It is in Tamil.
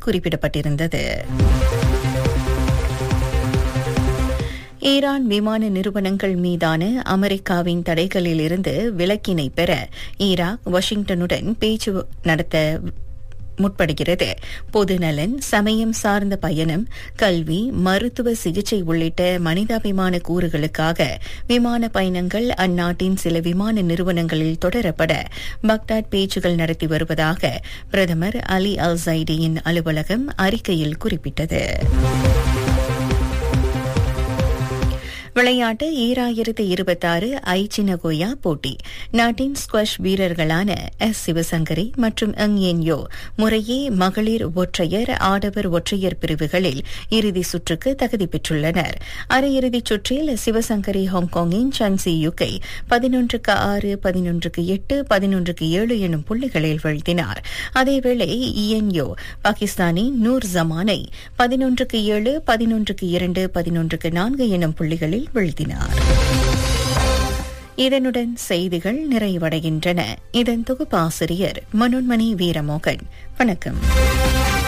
குறிப்பிடப்பட்டிருந்தது ஈரான் விமான நிறுவனங்கள் மீதான அமெரிக்காவின் தடைகளில் இருந்து விலக்கினை பெற ஈராக் வாஷிங்டனுடன் பேச்சு நடத்த முற்படுகிறது பொதுநலன் சமயம் சார்ந்த பயணம் கல்வி மருத்துவ சிகிச்சை உள்ளிட்ட மனிதாபிமான கூறுகளுக்காக விமான பயணங்கள் அந்நாட்டின் சில விமான நிறுவனங்களில் தொடரப்பட பக்தாட் பேச்சுகள் நடத்தி வருவதாக பிரதமர் அலி அல் சைடியின் அலுவலகம் அறிக்கையில் குறிப்பிட்டது விளையாட்டு ஈராயிரத்து இருபத்தாறு ஐச்சி நகோயா போட்டி நாட்டின் ஸ்குவாஷ் வீரர்களான எஸ் சிவசங்கரி மற்றும் எங் என்யோ முறையே மகளிர் ஒற்றையர் ஆடவர் ஒற்றையர் பிரிவுகளில் இறுதி சுற்றுக்கு தகுதி பெற்றுள்ளனர் அரையிறுதிச் சுற்றில் சிவசங்கரி ஹாங்காங்கின் சன்சி யுக்கை பதினொன்றுக்கு ஆறு பதினொன்றுக்கு எட்டு பதினொன்றுக்கு ஏழு எனும் புள்ளிகளில் வீழ்த்தினார் அதேவேளை இஎன்யோ பாகிஸ்தானின் நூர் ஜமானை பதினொன்றுக்கு ஏழு பதினொன்றுக்கு இரண்டு பதினொன்றுக்கு நான்கு எனும் புள்ளிகளில் வீழ்த்தினார் இதனுடன் செய்திகள் நிறைவடைகின்றன இதன் தொகுப்பாசிரியர் மனோன்மணி வீரமோகன் வணக்கம்